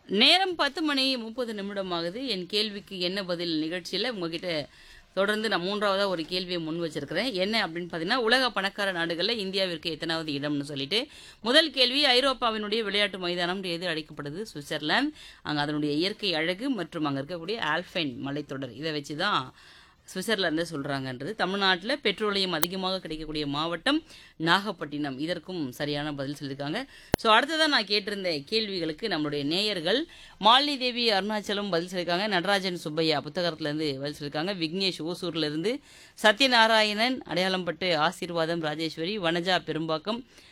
நேரம் பத்து மணி முப்பது நிமிடம் ஆகுது என் கேள்விக்கு என்ன பதில் நிகழ்ச்சியில் உங்ககிட்ட தொடர்ந்து நான் மூன்றாவதாக ஒரு கேள்வியை முன் வச்சிருக்கிறேன் என்ன அப்படின்னு பார்த்தீங்கன்னா உலக பணக்கார நாடுகளில் இந்தியாவிற்கு எத்தனாவது இடம்னு சொல்லிட்டு முதல் கேள்வி ஐரோப்பாவினுடைய விளையாட்டு மைதானம் எது அழைக்கப்படுது சுவிட்சர்லாந்து அங்கே அதனுடைய இயற்கை அழகு மற்றும் அங்கே இருக்கக்கூடிய ஆல்ஃபைன் மலைத்தொடர் இதை வச்சு தான் சுவிட்சர்லாந்து சொல்கிறாங்கன்றது தமிழ்நாட்டில் பெட்ரோலியம் அதிகமாக கிடைக்கக்கூடிய மாவட்டம் நாகப்பட்டினம் இதற்கும் சரியான பதில் சொல்லியிருக்காங்க ஸோ அடுத்ததான் நான் கேட்டிருந்த கேள்விகளுக்கு நம்மளுடைய நேயர்கள் மாலினி தேவி அருணாச்சலம் பதில் சொல்லியிருக்காங்க நடராஜன் சுப்பையா புத்தகத்துலேருந்து பதில் சொல்லியிருக்காங்க விக்னேஷ் ஓசூர்லேருந்து சத்யநாராயணன் அடையாளம்பட்டு ஆசீர்வாதம் ராஜேஸ்வரி வனஜா பெரும்பாக்கம்